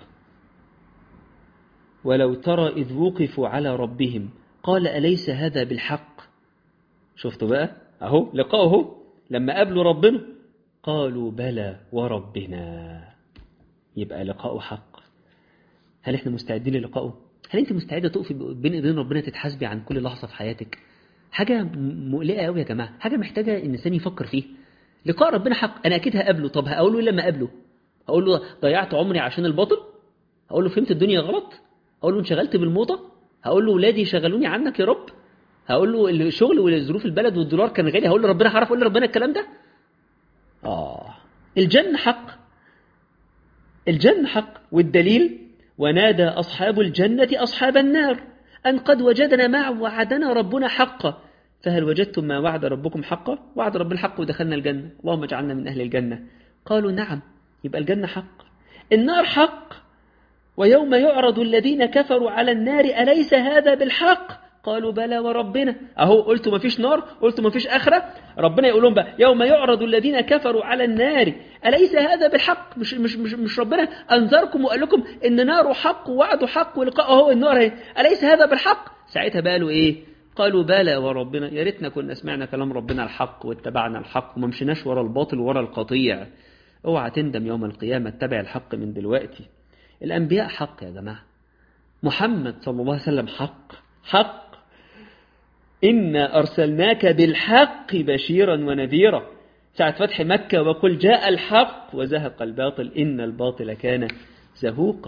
ولو ترى إذ وقفوا على ربهم قال أليس هذا بالحق شفتوا بقى أهو لقاؤه لما قابلوا ربنا قالوا بلى وربنا يبقى لقاء حق هل احنا مستعدين للقائه هل انت مستعده تقفي بين ايدين ربنا تتحاسبي عن كل لحظه في حياتك حاجه مقلقه قوي يا جماعه حاجه محتاجه الانسان يفكر فيه لقاء ربنا حق انا اكيد هقابله طب هقول له لما اقابله هقول له ضيعت عمري عشان الباطل هقول له فهمت الدنيا غلط هقول له انشغلت بالموضه هقول له ولادي شغلوني عنك يا رب هقول له الشغل وظروف البلد والدولار كان غالي هقول له ربنا هعرف اقول لربنا الكلام ده اه الجنة حق الجنة حق والدليل ونادى أصحاب الجنة أصحاب النار أن قد وجدنا ما وعدنا ربنا حقا فهل وجدتم ما وعد ربكم حقا وعد رب الحق ودخلنا الجنة اللهم اجعلنا من أهل الجنة قالوا نعم يبقى الجنة حق النار حق ويوم يعرض الذين كفروا على النار أليس هذا بالحق قالوا بلى وربنا أهو قلتوا ما فيش نار قلتوا ما فيش آخرة ربنا يقول لهم بقى يوم يعرض الذين كفروا على النار أليس هذا بالحق مش, مش, مش, مش ربنا أنذركم وقال لكم إن نار حق ووعد حق ولقاء أهو النار هي أليس هذا بالحق ساعتها بقى له إيه قالوا بلى وربنا يا ريتنا كنا سمعنا كلام ربنا الحق واتبعنا الحق وما مشيناش ورا الباطل ورا القطيع اوعى تندم يوم القيامة اتبع الحق من دلوقتي الأنبياء حق يا جماعة محمد صلى الله عليه وسلم حق حق إنا أرسلناك بالحق بشيرا ونذيرا ساعة فتح مكة وقل جاء الحق وزهق الباطل إن الباطل كان زهوقا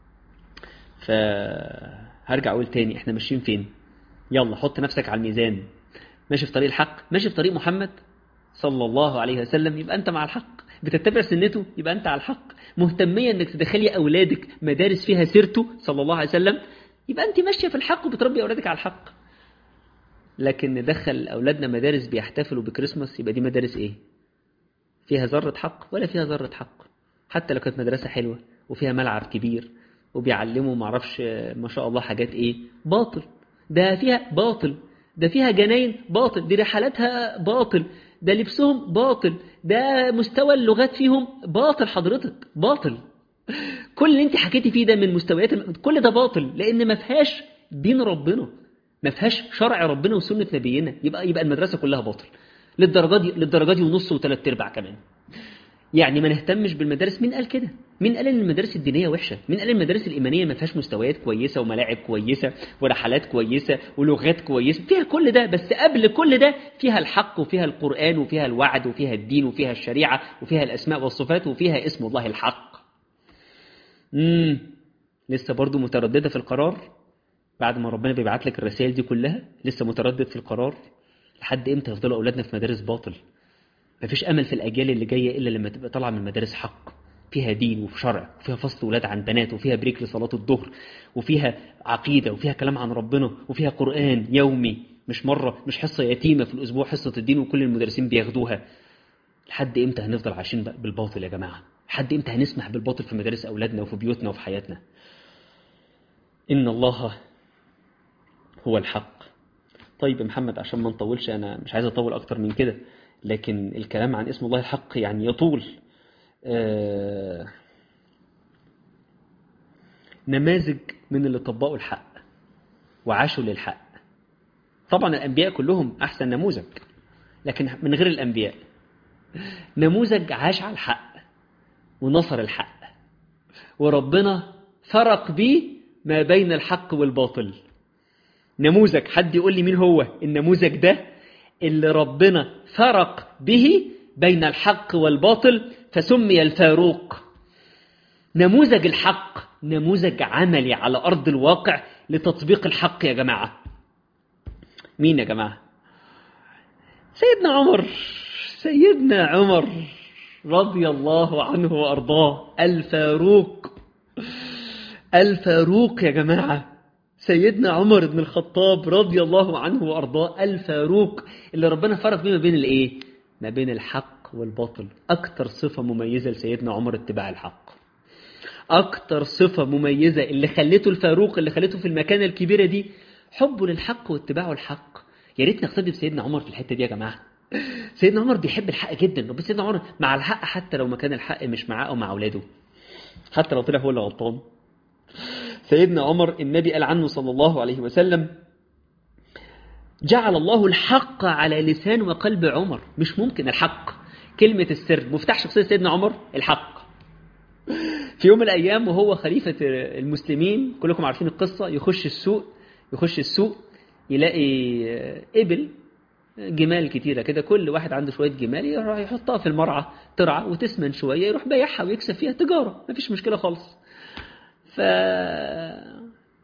فهرجع أقول تاني إحنا ماشيين فين يلا حط نفسك على الميزان ماشي في طريق الحق ماشي في طريق محمد صلى الله عليه وسلم يبقى أنت مع الحق بتتبع سنته يبقى أنت على الحق مهتمية أنك تدخلي أولادك مدارس فيها سيرته صلى الله عليه وسلم يبقى أنت ماشية في الحق وبتربي أولادك على الحق لكن ندخل أولادنا مدارس بيحتفلوا بكريسماس يبقى دي مدارس إيه فيها ذرة حق ولا فيها ذرة حق حتى لو كانت مدرسة حلوة وفيها ملعب كبير وبيعلموا معرفش ما شاء الله حاجات إيه باطل ده فيها باطل ده فيها جناين باطل دي رحلاتها باطل ده لبسهم باطل ده مستوى اللغات فيهم باطل حضرتك باطل كل اللي انت حكيتي فيه ده من مستويات كل ده باطل لان ما فيهاش دين ربنا ما فيهاش شرع ربنا وسنه نبينا يبقى يبقى المدرسه كلها باطل للدرجه دي للدرجه دي ونص وثلاث ارباع كمان يعني ما نهتمش بالمدارس مين قال كده مين قال ان المدارس الدينيه وحشه مين قال المدارس الايمانيه ما فيهاش مستويات كويسه وملاعب كويسه ورحلات كويسه ولغات كويسه فيها كل ده بس قبل كل ده فيها الحق وفيها القران وفيها الوعد وفيها الدين وفيها الشريعه وفيها الاسماء والصفات وفيها اسم الله الحق امم لسه برضو متردده في القرار بعد ما ربنا بيبعت لك الرسائل دي كلها لسه متردد في القرار لحد امتى يفضلوا اولادنا في مدارس باطل مفيش امل في الاجيال اللي جايه الا لما تبقى طالعه من مدارس حق فيها دين وفي شرع وفيها فصل ولاد عن بنات وفيها بريك لصلاه الظهر وفيها عقيده وفيها كلام عن ربنا وفيها قران يومي مش مره مش حصه يتيمه في الاسبوع حصه الدين وكل المدرسين بياخدوها لحد امتى هنفضل عايشين بالباطل يا جماعه لحد امتى هنسمح بالباطل في مدارس اولادنا وفي بيوتنا وفي حياتنا ان الله هو الحق طيب يا محمد عشان ما نطولش انا مش عايز اطول اكتر من كده لكن الكلام عن اسم الله الحق يعني يطول آه نماذج من اللي طبقوا الحق وعاشوا للحق طبعا الأنبياء كلهم أحسن نموذج لكن من غير الأنبياء نموذج عاش على الحق ونصر الحق وربنا فرق بيه ما بين الحق والباطل نموذج حد يقول لي مين هو النموذج ده اللي ربنا فرق به بين الحق والباطل فسمي الفاروق نموذج الحق نموذج عملي على أرض الواقع لتطبيق الحق يا جماعة مين يا جماعة سيدنا عمر سيدنا عمر رضي الله عنه وأرضاه الفاروق الفاروق يا جماعة سيدنا عمر بن الخطاب رضي الله عنه وأرضاه الفاروق اللي ربنا فرق بيه ما بين الإيه ما بين الحق والباطل أكتر صفة مميزة لسيدنا عمر اتباع الحق أكتر صفة مميزة اللي خلته الفاروق اللي خلته في المكانة الكبيرة دي حبه للحق واتباعه الحق يا ريت نقتدي بسيدنا عمر في الحتة دي يا جماعة سيدنا عمر بيحب الحق جدا بس سيدنا عمر مع الحق حتى لو مكان الحق مش معاه أو مع أولاده حتى لو طلع هو اللي غلطان سيدنا عمر النبي قال عنه صلى الله عليه وسلم جعل الله الحق على لسان وقلب عمر مش ممكن الحق كلمة السر مفتاح شخصية سيدنا عمر الحق في يوم من الأيام وهو خليفة المسلمين كلكم عارفين القصة يخش السوق يخش السوق يلاقي إبل جمال كتيرة كده كل واحد عنده شوية جمال يروح يحطها في المرعى ترعى وتسمن شوية يروح بيعها ويكسب فيها تجارة مفيش مشكلة خالص ف...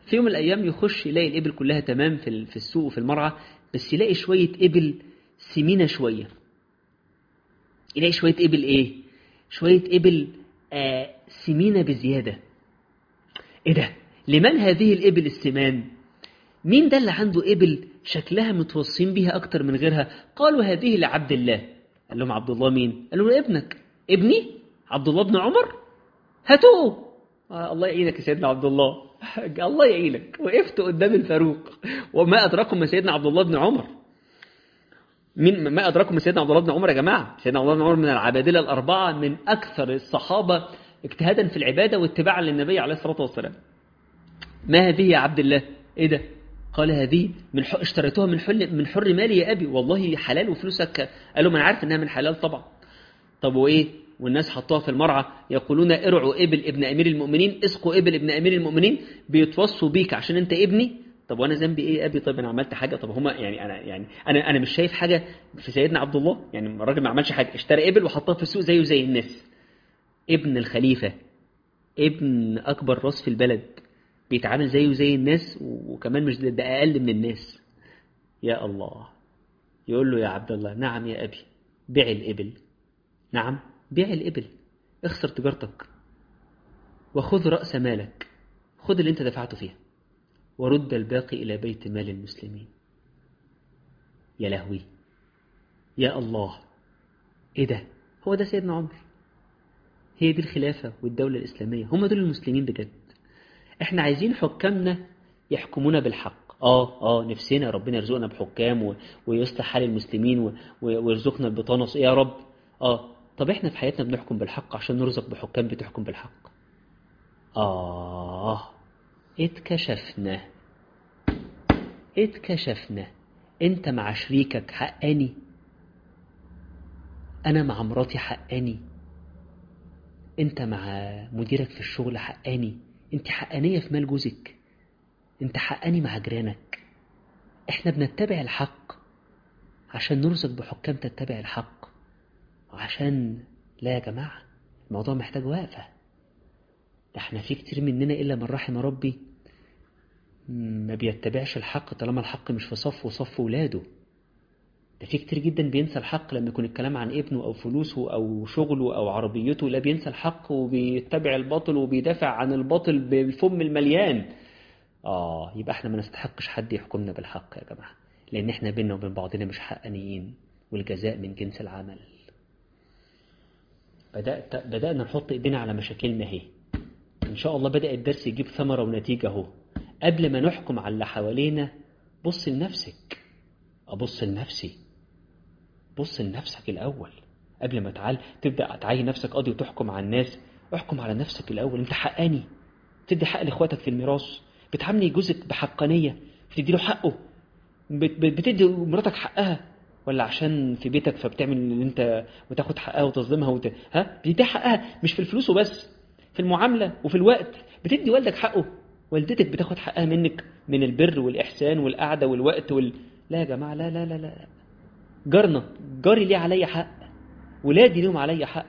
في يوم من الأيام يخش يلاقي الإبل كلها تمام في في السوق وفي المرعى بس يلاقي شوية إبل سمينة شوية يلاقي شوية إبل إيه؟ شوية إبل آه سمينة بزيادة إيه ده؟ لمن هذه الإبل السمان؟ مين ده اللي عنده إبل شكلها متوصين بيها أكتر من غيرها؟ قالوا هذه لعبد الله قال لهم عبد الله مين؟ قالوا له ابنك ابني؟ عبد الله بن عمر؟ هاتوه آه الله يعينك يا سيدنا عبد الله الله يعينك وقفت قدام الفاروق وما أدراكم ما سيدنا عبد الله بن عمر مين ما أدراكم من سيدنا عبد الله بن عمر يا جماعة سيدنا عبد الله بن عمر من العبادلة الأربعة من أكثر الصحابة اجتهادا في العبادة واتباعا للنبي عليه الصلاة والسلام ما هذه يا عبد الله إيه ده قال هذه من حق اشتريتها من حل من حر مالي يا أبي والله حلال وفلوسك قالوا ما أنا عارف إنها من حلال طبعا طب وإيه والناس حطوها في المرعى يقولون ارعوا ابل ابن امير المؤمنين اسقوا ابل ابن امير المؤمنين بيتوصوا بيك عشان انت ابني طب وانا ذنبي ايه يا ابي طيب انا عملت حاجه طب هما يعني انا يعني انا انا مش شايف حاجه في سيدنا عبد الله يعني الراجل ما عملش حاجه اشترى ابل وحطها في السوق زيه زي الناس ابن الخليفه ابن اكبر راس في البلد بيتعامل زيه زي الناس وكمان مش ده اقل من الناس يا الله يقول له يا عبد الله نعم يا ابي بيع الابل نعم بيع الابل اخسر تجارتك وخذ راس مالك خذ اللي انت دفعته فيها ورد الباقي إلى بيت مال المسلمين يا لهوي يا الله إيه ده هو ده سيدنا عمر هي دي الخلافة والدولة الإسلامية هم دول المسلمين بجد إحنا عايزين حكامنا يحكمونا بالحق آه آه نفسنا ربنا يرزقنا بحكام و... ويصلح حال المسلمين و... ويرزقنا البطانة يا رب آه طب إحنا في حياتنا بنحكم بالحق عشان نرزق بحكام بتحكم بالحق آه اتكشفنا اتكشفنا انت مع شريكك حقاني انا مع مراتي حقاني انت مع مديرك في الشغل حقاني انت حقانية في مال جوزك انت حقاني مع جيرانك احنا بنتبع الحق عشان نرزق بحكام تتبع الحق وعشان لا يا جماعة الموضوع محتاج وقفة ده احنا في كتير مننا إلا من رحم ربي ما بيتبعش الحق طالما الحق مش في صف وصف ولاده ده في كتير جدا بينسى الحق لما يكون الكلام عن ابنه أو فلوسه أو شغله أو عربيته لا بينسى الحق وبيتبع الباطل وبيدافع عن الباطل بالفم المليان آه يبقى احنا ما نستحقش حد يحكمنا بالحق يا جماعة لأن احنا بينا وبين بعضنا مش حقانيين والجزاء من جنس العمل بدأت بدأنا نحط ايدينا على مشاكلنا اهي إن شاء الله بدأ الدرس يجيب ثمرة ونتيجة اهو قبل ما نحكم على اللي حوالينا بص لنفسك أبص لنفسي بص لنفسك الأول قبل ما تعال تبدأ تعين نفسك قاضي وتحكم على الناس احكم على نفسك الأول أنت حقاني تدي حق لإخواتك في الميراث بتعاملي جوزك بحقانية بتدي له حقه بتدي مراتك حقها ولا عشان في بيتك فبتعمل اللي انت وتاخد حقها وتظلمها وت... ها بتدي حقها مش في الفلوس وبس في المعاملة وفي الوقت بتدي والدك حقه والدتك بتاخد حقها منك من البر والإحسان والقعدة والوقت وال... لا يا جماعة لا لا لا لا جارنا جاري ليه عليا حق ولادي ليهم عليا حق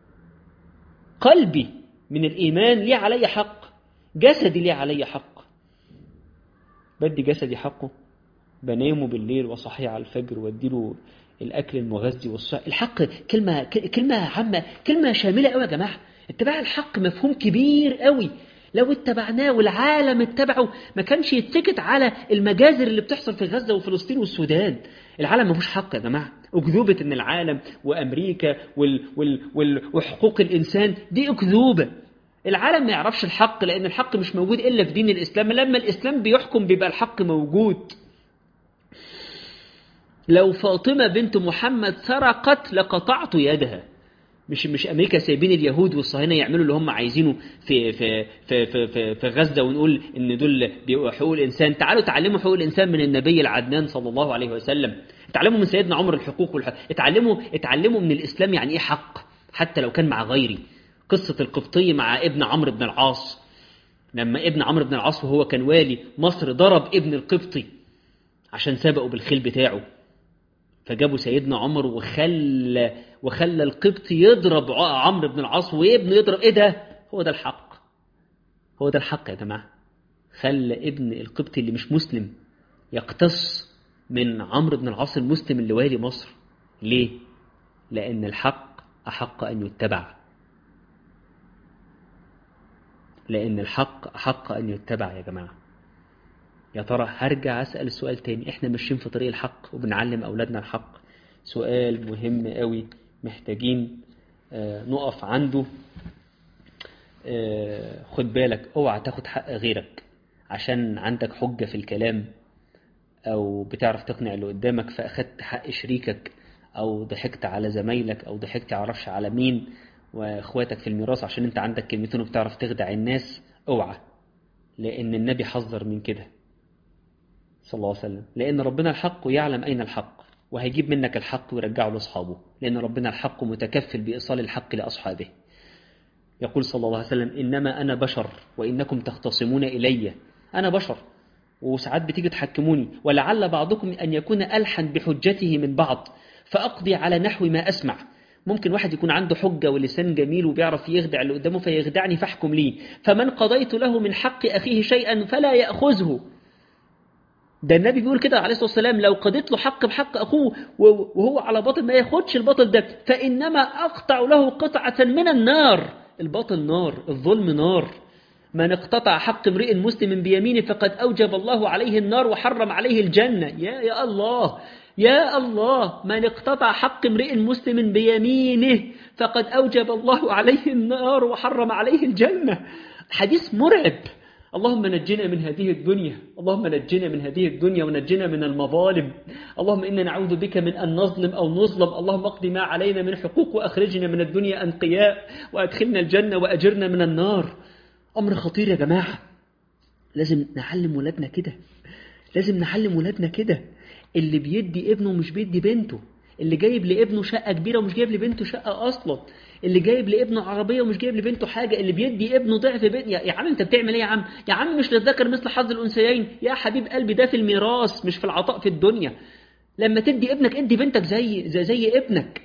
قلبي من الإيمان ليه عليا حق جسدي ليه عليا حق بدي جسدي حقه بنامه بالليل وصحي على الفجر واديله الاكل المغذي والصحي الحق كلمه كلمه عامه كلمه شامله قوي يا جماعه اتباع الحق مفهوم كبير قوي لو اتبعناه والعالم اتبعه ما كانش يتسكت على المجازر اللي بتحصل في غزة وفلسطين والسودان العالم ما فيهوش حق يا جماعة أكذوبة إن العالم وأمريكا وال وال وال وحقوق الإنسان دي أكذوبة العالم ما يعرفش الحق لأن الحق مش موجود إلا في دين الإسلام لما الإسلام بيحكم بيبقى الحق موجود لو فاطمة بنت محمد سرقت لقطعت يدها مش مش امريكا سايبين اليهود والصهاينه يعملوا اللي هم عايزينه في في في في في, في غزه ونقول ان دول بيبقوا حقوق الانسان تعالوا تعلموا حقوق الانسان من النبي العدنان صلى الله عليه وسلم اتعلموا من سيدنا عمر الحقوق والحق. اتعلموا اتعلموا من الاسلام يعني ايه حق حتى لو كان مع غيري قصه القبطي مع ابن عمرو بن العاص لما ابن عمرو بن العاص وهو كان والي مصر ضرب ابن القبطي عشان سبقه بالخيل بتاعه فجابوا سيدنا عمر وخلى وخلى القبطي يضرب عمرو بن العاص وابنه يضرب ايه ده هو ده الحق هو ده الحق يا جماعه خلى ابن القبطي اللي مش مسلم يقتص من عمرو بن العاص المسلم اللي والي مصر ليه؟ لأن الحق أحق أن يتبع لأن الحق أحق أن يتبع يا جماعة يا ترى هرجع أسأل السؤال تاني إحنا ماشيين في طريق الحق وبنعلم أولادنا الحق سؤال مهم قوي محتاجين آه نقف عنده آه خد بالك اوعى تاخد حق غيرك عشان عندك حجة في الكلام أو بتعرف تقنع اللي قدامك فأخدت حق شريكك أو ضحكت على زمايلك أو ضحكت عرفش على مين وإخواتك في الميراث عشان أنت عندك كلمتين وبتعرف تخدع الناس اوعى لأن النبي حذر من كده صلى الله عليه وسلم لأن ربنا الحق ويعلم أين الحق وهيجيب منك الحق ويرجعه لأصحابه لأن ربنا الحق متكفل بإيصال الحق لأصحابه يقول صلى الله عليه وسلم إنما أنا بشر وإنكم تختصمون إلي أنا بشر وساعات بتيجي تحكموني ولعل بعضكم أن يكون ألحن بحجته من بعض فأقضي على نحو ما أسمع ممكن واحد يكون عنده حجة ولسان جميل وبيعرف يخدع اللي قدامه فيخدعني فاحكم لي فمن قضيت له من حق أخيه شيئا فلا يأخذه ده النبي بيقول كده عليه الصلاة والسلام لو قضيت له حق بحق أخوه وهو على باطل ما ياخدش الباطل ده فإنما أقطع له قطعة من النار الباطل نار الظلم نار من اقتطع حق امرئ مسلم بيمينه فقد أوجب الله عليه النار وحرم عليه الجنة يا يا الله يا الله من اقتطع حق امرئ مسلم بيمينه فقد أوجب الله عليه النار وحرم عليه الجنة حديث مرعب اللهم نجنا من هذه الدنيا اللهم نجنا من هذه الدنيا ونجنا من المظالم اللهم إنا نعوذ بك من أن نظلم أو نظلم اللهم اقض ما علينا من حقوق وأخرجنا من الدنيا أنقياء وأدخلنا الجنة وأجرنا من النار أمر خطير يا جماعة لازم نعلم ولادنا كده لازم نعلم ولادنا كده اللي بيدي ابنه مش بيدي بنته اللي جايب لابنه شقة كبيرة ومش جايب لبنته شقة أصلا اللي جايب لابنه عربية ومش جايب لبنته حاجة اللي بيدي ابنه ضعف بنت يا, يا عم انت بتعمل ايه يا عم يا عم مش للذكر مثل حظ الأنثيين يا حبيب قلبي ده في الميراث مش في العطاء في الدنيا لما تدي ابنك ادي بنتك زي زي, زي ابنك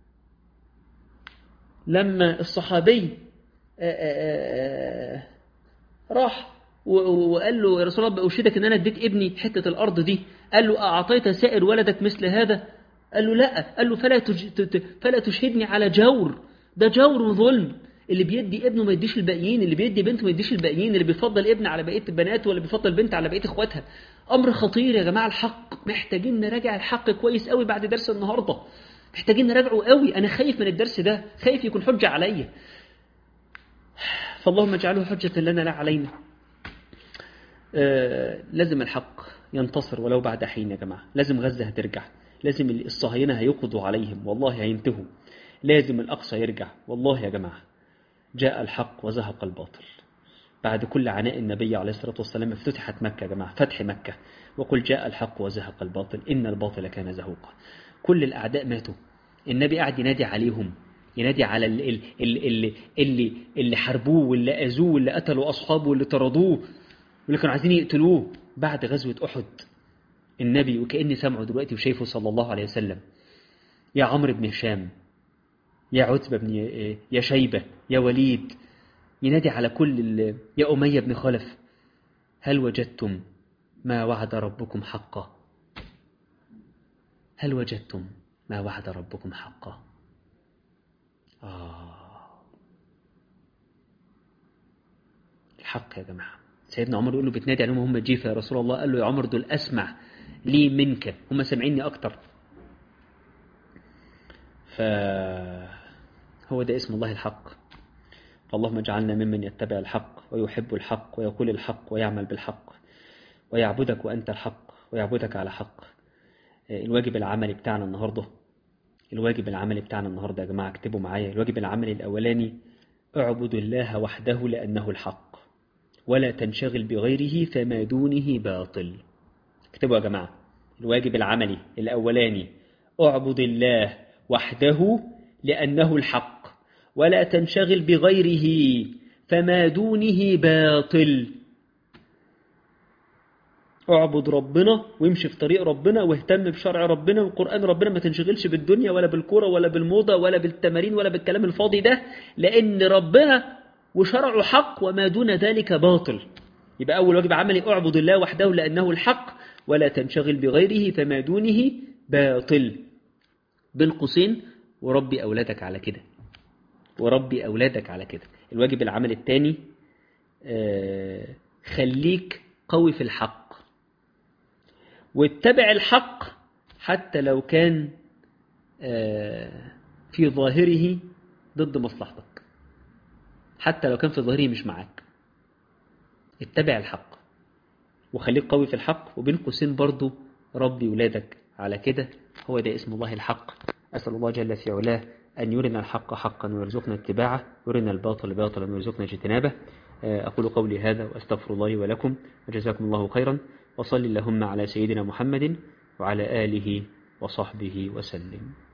لما الصحابي آآ آآ راح وقال له يا رسول الله بأشهدك ان انا اديت ابني حتة الارض دي قال له اعطيت سائر ولدك مثل هذا قال له لا قال له فلا تج... فلا تشهدني على جور ده جور وظلم اللي بيدي ابنه ما يديش الباقيين اللي بيدي بنته ما يديش الباقيين اللي بيفضل ابن على بقيه البنات ولا بيفضل بنت على بقيه اخواتها امر خطير يا جماعه الحق محتاجين نراجع الحق كويس قوي بعد درس النهارده محتاجين نراجعه قوي انا خايف من الدرس ده خايف يكون حجه عليا فاللهم اجعله حجه لنا لا علينا آه لازم الحق ينتصر ولو بعد حين يا جماعه لازم غزه هترجع لازم الصهاينه هيقضوا عليهم والله هينتهوا لازم الأقصى يرجع والله يا جماعة جاء الحق وزهق الباطل بعد كل عناء النبي عليه الصلاة والسلام افتتحت مكة يا جماعة فتح مكة وقل جاء الحق وزهق الباطل إن الباطل كان زهوقا كل الأعداء ماتوا النبي قاعد ينادي عليهم ينادي على اللي, اللي, اللي, اللي حاربوه واللي أذوه واللي قتلوا أصحابه واللي طردوه واللي كانوا عايزين يقتلوه بعد غزوة أحد النبي وكأني سامعه دلوقتي وشايفه صلى الله عليه وسلم يا عمرو بن هشام يا عتبة بن يا شيبة يا وليد ينادي على كل يا أمية بن خلف هل وجدتم ما وعد ربكم حقا هل وجدتم ما وعد ربكم حقا آه الحق يا جماعة سيدنا عمر يقول له بتنادي عليهم هم جيفة يا رسول الله قال له يا عمر دول أسمع لي منك هم سامعيني أكتر فهو ده اسم الله الحق اللهم اجعلنا ممن يتبع الحق ويحب الحق ويقول الحق ويعمل بالحق ويعبدك وأنت الحق ويعبدك على حق الواجب العملي بتاعنا النهاردة الواجب العملي بتاعنا النهاردة يا جماعة اكتبوا معايا الواجب العملي الأولاني اعبد الله وحده لأنه الحق ولا تنشغل بغيره فما دونه باطل اكتبوا يا جماعة الواجب العملي الأولاني اعبد الله وحده لأنه الحق ولا تنشغل بغيره فما دونه باطل اعبد ربنا وامشي في طريق ربنا واهتم بشرع ربنا وقرآن ربنا ما تنشغلش بالدنيا ولا بالكرة ولا بالموضة ولا بالتمارين ولا بالكلام الفاضي ده لأن ربنا وشرعه حق وما دون ذلك باطل يبقى أول واجب عملي اعبد الله وحده لأنه الحق ولا تنشغل بغيره فما دونه باطل بين قوسين وربي أولادك على كده وربي أولادك على كده الواجب العمل الثاني خليك قوي في الحق واتبع الحق حتى لو كان في ظاهره ضد مصلحتك حتى لو كان في ظاهره مش معاك اتبع الحق وخليك قوي في الحق وبين قوسين برضو ربي ولادك على كده هو ده اسم الله الحق أسأل الله جل في علاه أن يرنا الحق حقا ويرزقنا اتباعه يرنا الباطل باطلا ويرزقنا اجتنابه أقول قولي هذا وأستغفر الله ولكم وجزاكم الله خيرا وصل اللهم على سيدنا محمد وعلى آله وصحبه وسلم